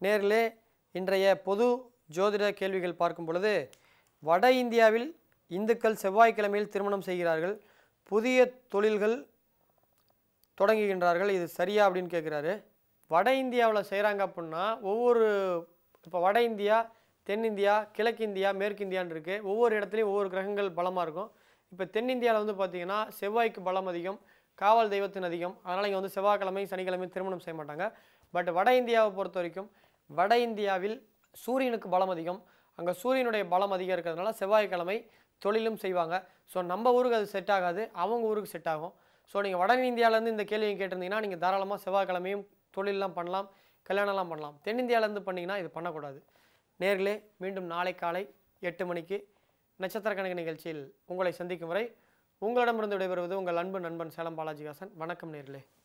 நேர்களே இன்றைய பொது ஜோதிட கேள்விகள் பார்க்கும் பொழுது வட இந்தியாவில் இந்துக்கள் செவ்வாய்க்கிழமையில் திருமணம் செய்கிறார்கள் புதிய தொழில்கள் தொடங்குகின்றார்கள் இது சரியா அப்படின்னு கேட்குறாரு வட இந்தியாவில் செய்கிறாங்க அப்படின்னா ஒவ்வொரு இப்போ வட இந்தியா தென்னிந்தியா கிழக்கிந்தியா மேற்கிந்தியான்னு இருக்குது ஒவ்வொரு இடத்துலையும் ஒவ்வொரு கிரகங்கள் பலமாக இருக்கும் இப்போ தென்னிந்தியாவில் வந்து பார்த்திங்கன்னா செவ்வாய்க்கு பலம் அதிகம் காவல் தெய்வத்தின் அதிகம் அதனால் இங்கே வந்து செவ்வாய்க்கிழமை சனிக்கிழமை திருமணம் செய்ய மாட்டாங்க பட் வட இந்தியாவை பொறுத்த வரைக்கும் வட இந்தியாவில் சூரியனுக்கு பலம் அதிகம் அங்கே சூரியனுடைய பலம் அதிகம் இருக்கிறதுனால செவ்வாய்க்கிழமை தொழிலும் செய்வாங்க ஸோ நம்ம ஊருக்கு அது செட் ஆகாது அவங்க ஊருக்கு செட் ஆகும் ஸோ நீங்கள் வட இந்தியாவிலேருந்து இந்த கேள்வியை கேட்டிருந்தீங்கன்னா நீங்கள் தாராளமாக செவ்வாய்க்கிழமையும் தொழிலெலாம் பண்ணலாம் கல்யாணம்லாம் பண்ணலாம் தென்னிந்தியாவிலேருந்து பண்ணிங்கன்னா இது பண்ணக்கூடாது நேர்களே மீண்டும் நாளை காலை எட்டு மணிக்கு நட்சத்திர கணக்கு நிகழ்ச்சியில் உங்களை சந்திக்கும் வரை உங்களிடமிருந்து விடைபெறுவது உங்கள் அன்பு நண்பன் சேலம் பாலாஜிகாசன் வணக்கம் நேர்களே